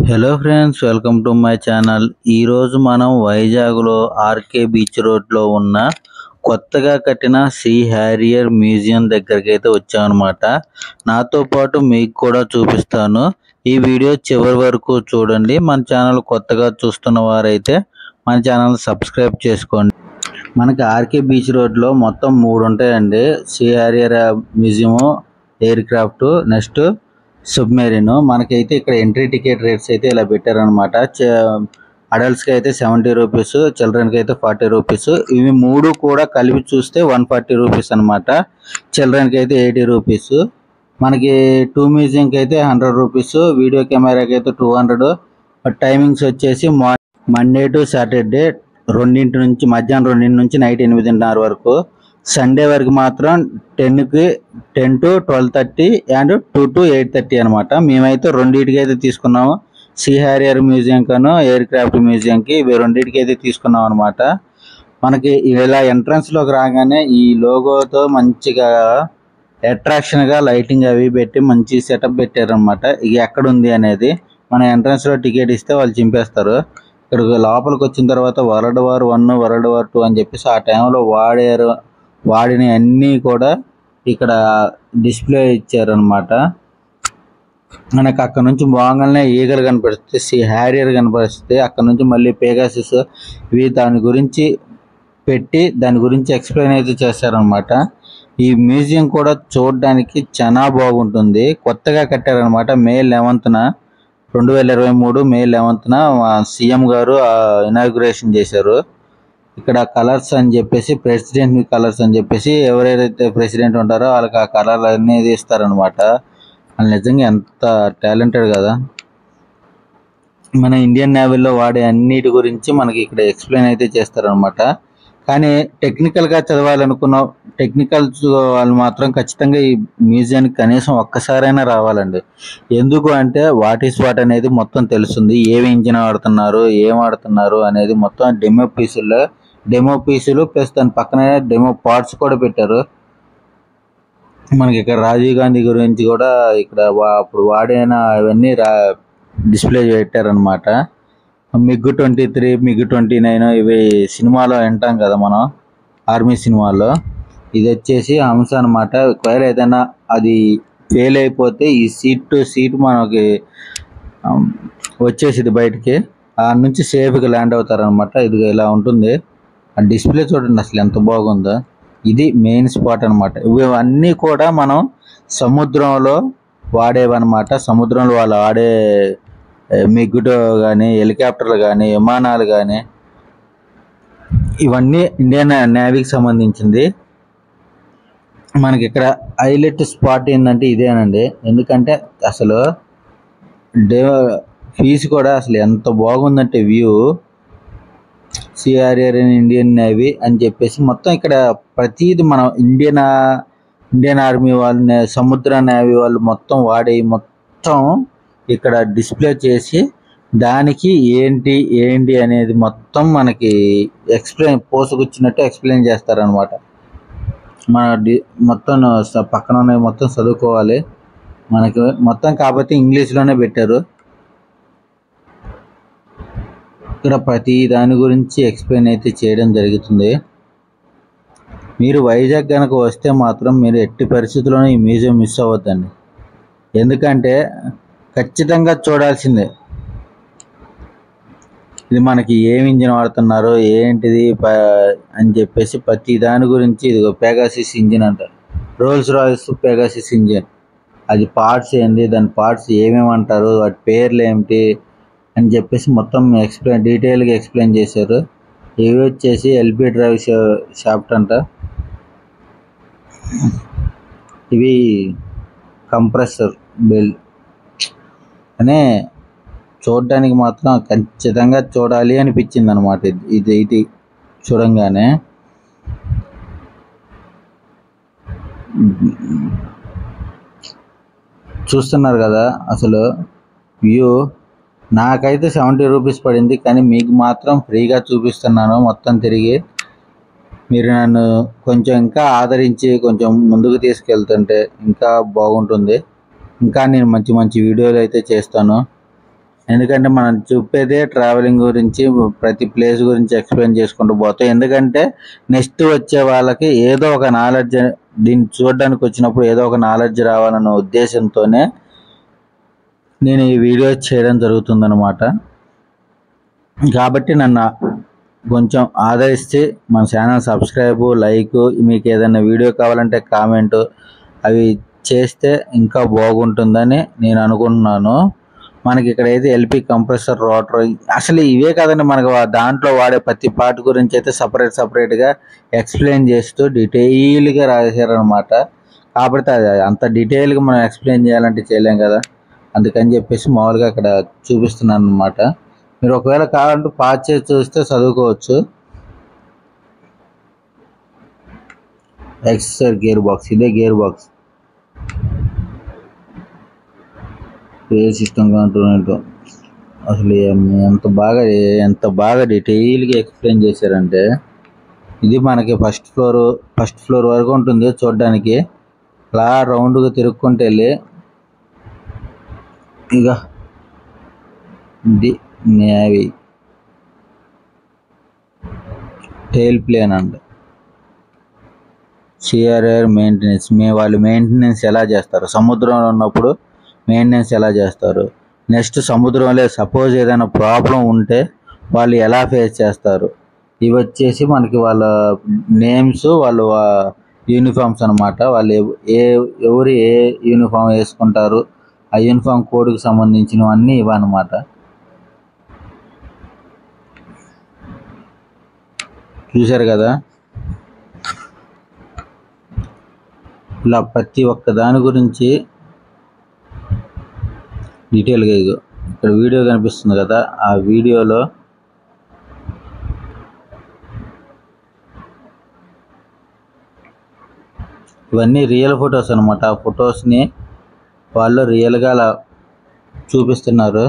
hello friends welcome to my channel ఈరోజు మనం వైజాగ్లో ఆర్కే బీచ్ రోడ్లో ఉన్న కొత్తగా కట్టిన సీ హ్యారియర్ మ్యూజియం దగ్గరికి అయితే వచ్చామన్నమాట నాతో పాటు మీకు కూడా చూపిస్తాను ఈ వీడియో చివరి వరకు చూడండి మన ఛానల్ కొత్తగా చూస్తున్న వారైతే మన ఛానల్ సబ్స్క్రైబ్ చేసుకోండి మనకి ఆర్కే బీచ్ రోడ్లో మొత్తం మూడు ఉంటాయండి Sea Harrier museum aircraft next submarine మనకైతే ఇక్కడ ఎంట్రీ టికెట్ రేట్స్ అయితే ఇలా పెట్టారనమాట అడల్ట్స్కి అయితే సెవెంటీ రూపీస్ చిల్డ్రన్కి అయితే ఫార్టీ రూపీస్ ఇవి మూడు కూడా కలిపి చూస్తే వన్ ఫార్టీ రూపీస్ అనమాట చిల్డ్రన్కి అయితే ఎయిటీ రూపీస్ మనకి టూ మ్యూజియంకి అయితే హండ్రెడ్ రూపీస్ వీడియో కెమెరాకి అయితే టూ హండ్రెడ్ టైమింగ్స్ వచ్చేసి మార్నింగ్ మండే టు సాటర్డే రెండింటి నుంచి మధ్యాహ్నం రెండింటి నుంచి నైట్ ఎనిమిదిన్నర వరకు సండే వరకు మాత్రం టెన్కి ten to twelve thirty and two to eight thirty అనమాట మేమైతే రెండింటికి అయితే తీసుకున్నాము సీ హ్యారియర్ మ్యూజియం కను ఎయిర్ క్రాఫ్ట్ మ్యూజియంకి ఇవి రెండింటికి అయితే తీసుకున్నాం అనమాట మనకి ఇలా ఎంట్రన్స్లోకి రాగానే ఈ లోగోతో మంచిగా అట్రాక్షన్గా లైటింగ్ అవి పెట్టి మంచి సెటప్ పెట్టారనమాట ఇది ఎక్కడ ఉంది అనేది మన ఎంట్రన్స్లో టికెట్ ఇస్తే వాళ్ళు చింపేస్తారు ఇక్కడ లోపలికి వచ్చిన తర్వాత world war one world war two అని చెప్పేసి ఆ టైంలో వాడారు వాడిన అన్నీ కూడా ఇక్కడ డిస్ప్లే ఇచ్చారనమాట మనకు అక్కడ నుంచి బాగానే ఈగలు కనిపిస్తే సి హ్యారియర్ కనిపిస్తే అక్కడ నుంచి మళ్ళీ పేగాసిస్ ఇవి దాని గురించి పెట్టి దాని గురించి ఎక్స్ప్లెయిన్ అయితే చేశారనమాట ఈ మ్యూజియం కూడా చూడడానికి చాలా బాగుంటుంది కొత్తగా కట్టారనమాట మే లెవెంత్న రెండు వేల ఇరవై మూడు మే లెవెంత్న సీఎం గారు ఇనాగ్రేషన్ చేశారు ఇక్కడ కలర్స్ అని చెప్పేసి ప్రెసిడెంట్ కలర్స్ అని చెప్పేసి ఎవరైతే ప్రెసిడెంట్ ఉంటారో వాళ్ళకి ఆ కలర్ అనేది ఇస్తారనమాట వాళ్ళు నిజంగా ఎంత టాలెంటెడ్ కదా మన ఇండియన్ నేవీలో వాడే అన్నిటి గురించి మనకి ఇక్కడ ఎక్స్ప్లెయిన్ అయితే చేస్తారనమాట కానీ టెక్నికల్గా చదవాలనుకున్న టెక్నికల్ వాళ్ళు మాత్రం ఖచ్చితంగా ఈ మ్యూజియానికి కనీసం ఒక్కసారైనా రావాలండి ఎందుకు అంటే వాట్ ఈస్ వాట్ అనేది మొత్తం తెలుస్తుంది ఏవి ఇంజిన్ వాడుతున్నారు ఏం వాడుతున్నారు అనేది మొత్తం డెమో పీసుల్లో డెమో పీసులు ప్లస్ దాని పక్కనే డెమో పార్ట్స్ కూడా పెట్టారు మనకి ఇక్కడ రాజీవ్ గాంధీ గురించి కూడా ఇక్కడ వా- అప్పుడు వాడిన అవన్నీ రా డిస్ప్లే పెట్టారనమాట MiG twenty three MiG twenty nine ఇవి సినిమాలో వింటాం కదా మనం ఆర్మీ సినిమాలో ఇది వచ్చేసి హంస అనమాట ఒకవేళ ఏదైనా అది ఫెయిల్ అయిపోతే ఈ సీట్ టు సీట్ మనకి ఆమ్, వచ్చేసింది బయటికి ఆ నుంచి సేఫ్గా ల్యాండ్ అవుతారనమాట ఇది ఇలా ఉంటుంది ఆ డిస్ప్లే చూడండి అసలు ఎంత బాగుందో ఇది మెయిన్ స్పాట్ అనమాట ఇవన్నీ కూడా మనం సముద్రంలో వాడేవన్నమాట సముద్రంలో వాళ్ళు ఆడే ఏ, మిగ్గుతో కానీ హెలికాప్టర్లు కానీ విమానాలు కానీ ఇవన్నీ ఇండియన్ నేవీకి సంబంధించింది మనకి ఇక్కడ హైలైట్ స్పాట్ ఏంటంటే ఇదేనండి ఎందుకంటే అసలు డే ఫీజు కూడా అసలు ఎంత బాగుందంటే వ్యూ సిఆర్ఆర్ ఇండియన్ నేవీ అని చెప్పేసి మొత్తం ఇక్కడ ప్రతిది మనం ఇండియన్ ఇండియన్ ఆర్మీ వాళ్ళు నే- సముద్ర నేవీ వాళ్ళు మొత్తం వాడే మొత్తం ఇక్కడ డిస్ప్లే చేసి దానికి ఏంటి ఏంటి అనేది మొత్తం మనకి ఎక్స్ప్లెయిన్ పోసుకొచ్చినట్టు ఎక్స్ప్లెయిన్ చేస్తారనమాట మన డి మొత్తం స- పక్కన ఉన్నవి మొత్తం చదువుకోవాలి మనకి మొత్తం కాబట్టి ఇంగ్లీష్లోనే పెట్టారు ఇక్కడ ప్రతి దాని గురించి ఎక్స్ప్లెయిన్ అయితే చేయడం జరుగుతుంది మీరు వైజాగ్ కనుక వస్తే మాత్రం మీరు ఎట్టి పరిస్థితుల్లోనూ ఈ మ్యూజియం మిస్ అవ్వద్దండి ఎందుకంటే ఖచ్చితంగా చూడాల్సిందే ఇది మనకి ఏం ఇంజిన్ వాడుతున్నారు ఏంటిది ప- అని చెప్పేసి ప్రతి దాని గురించి ఇది పెగాసిస్ ఇంజిన్ అంటారు రోల్స్ రాయిస్ పెగాసిస్ ఇంజిన్ అది పార్ట్స్ ఏంది దాని పార్ట్స్ ఏమేమి అంటారు వాటి పేర్లు ఏమిటి అని చెప్పేసి మొత్తం ఎక్స్ప్లెయిన్ డీటెయిల్గా ఎక్స్ప్లెయిన్ చేశారు ఇవి వచ్చేసి ఎల్బి డ్రైవ్ షాఫ్ట్ అంట ఇవి కంప్రెసర్ బెల్ అనే చూడడానికి మాత్రం ఖచ్చితంగా చూడాలి అనిపించింది అనమాట ఇది ఇది చూడంగానే చూస్తున్నారు కదా అసలు వ్యూ నాకైతే సెవెంటీ రూపీస్ పడింది కానీ మీకు మాత్రం ఫ్రీగా చూపిస్తున్నాను మొత్తం తిరిగి మీరు నన్ను కొంచెం ఇంకా ఆదరించి కొంచెం ముందుకు తీసుకెళ్తుంటే ఇంకా బాగుంటుంది ఇంకా నేను మంచి మంచి వీడియోలు అయితే చేస్తాను ఎందుకంటే మనం చెప్పేదే ట్రావెలింగ్ గురించి ప్రతి ప్లేస్ గురించి ఎక్స్ప్లెయిన్ చేసుకుంటూ పోతాం ఎందుకంటే నెక్స్ట్ వచ్చే వాళ్ళకి ఏదో ఒక నాలెడ్జ్ దీన్ని చూడడానికి వచ్చినప్పుడు ఏదో ఒక నాలెడ్జ్ రావాలన్న ఉద్దేశంతోనే నేను ఈ వీడియో చేయడం జరుగుతుందన్నమాట కాబట్టి నన్ను కొంచెం ఆదరిస్తే మన ఛానల్ సబ్స్క్రైబ్ లైక్ మీకు ఏదైనా వీడియో కావాలంటే కామెంట్ అవి చేస్తే ఇంకా బాగుంటుందని నేను అనుకుంటున్నాను మనకి ఇక్కడ అయితే ఎల్పి కంప్రెసర్ రోటర్ అసలు ఇవే కదండి మనకు వా- దాంట్లో వాడే ప్రతి పార్ట్ గురించి అయితే సపరేట్ సపరేట్గా ఎక్స్ప్లెయిన్ చేస్తూ డీటెయిల్గా రాశారనమాట కాబట్టి అది అంత డీటెయిల్గా మనం ఎక్స్ప్లెయిన్ చేయాలంటే చేయలేం కదా అందుకని చెప్పేసి మామూలుగా అక్కడ చూపిస్తున్నాను అనమాట మీరు ఒకవేళ కావాలంటే పాస్ చేసి చూస్తే చదువుకోవచ్చు ఎక్సర్ గేర్ బాక్స్ ఇదే గేర్ బాక్స్ ఏ సిస్టమ్ కంట్రోల్ అసలు ఏం- ఎంత బాగా ఎంత బాగా డీటెయిల్గా ఎక్స్ప్లెయిన్ చేశారంటే ఇది మనకి ఫస్ట్ ఫ్లోర్ ఫస్ట్ ఫ్లోర్ వరకు ఉంటుంది చూడడానికి అలా రౌండ్గా తిరుక్కుంటూ వెళ్ళి ఇక ఇది navy tail plane and CRR maintenance మే వాళ్ళు మెయింటెనెన్స్ ఎలా చేస్తారు సముద్రంలో ఉన్నప్పుడు మెయింటెనెన్స్ ఎలా చేస్తారు నెక్స్ట్ సముద్రంలో సపోజ్ ఏదైనా ప్రాబ్లం ఉంటే వాళ్ళు ఎలా ఫేస్ చేస్తారు ఇవి వచ్చేసి మనకి వాళ్ళ నేమ్స్ వాళ్ళు యూనిఫామ్స్ అన్నమాట వాళ్ళు ఎవ- ఏ ఎవరు ఏ యూనిఫామ్ వేసుకుంటారు ఆ యూనిఫామ్ కోడ్కి సంబంధించినవన్నీ ఇవన్నమాట చూశారు కదా ఇలా ప్రతి ఒక్క దాని గురించి డీటెయిల్గా ఇదో ఇక్కడ వీడియో కనిపిస్తుంది కదా ఆ వీడియోలో ఇవన్నీ రియల్ ఫొటోస్ అనమాట ఆ ఫొటోస్ని వాళ్ళు రియల్గా అలా చూపిస్తున్నారు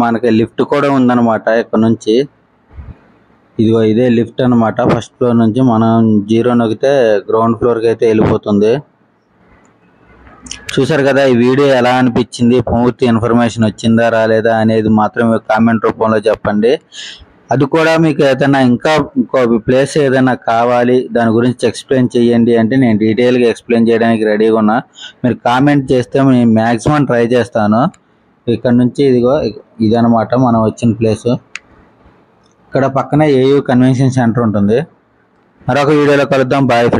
మనకి లిఫ్ట్ కూడా ఉందన్నమాట ఇక్కడ నుంచి ఇదిగో ఇదే లిఫ్ట్ అన్నమాట ఫస్ట్ ఫ్లోర్ నుంచి మనం జీరో నొక్కితే గ్రౌండ్ ఫ్లోర్కి అయితే వెళ్ళిపోతుంది చూసారు కదా ఈ వీడియో ఎలా అనిపించింది పూర్తి ఇన్ఫర్మేషన్ వచ్చిందా రాలేదా అనేది మాత్రం మీరు కామెంట్ రూపంలో చెప్పండి అది కూడా మీకు ఏదైనా ఇంకా ఇంకో ప్లేస్ ఏదైనా కావాలి దాని గురించి ఎక్స్ప్లెయిన్ చేయండి అంటే నేను డీటెయిల్గా ఎక్స్ప్లెయిన్ చేయడానికి రెడీగా ఉన్నా మీరు కామెంట్ చేస్తే నేను మ్యాక్సిమం ట్రై చేస్తాను ఇక్కడ నుంచి ఇదిగో ఇదనమాట మనం వచ్చిన ప్లేస్ ఇక్కడ పక్కనే ఏయూ కన్వెన్షన్ సెంటర్ ఉంటుంది మరొక వీడియోలో కలుద్దాం బాయ్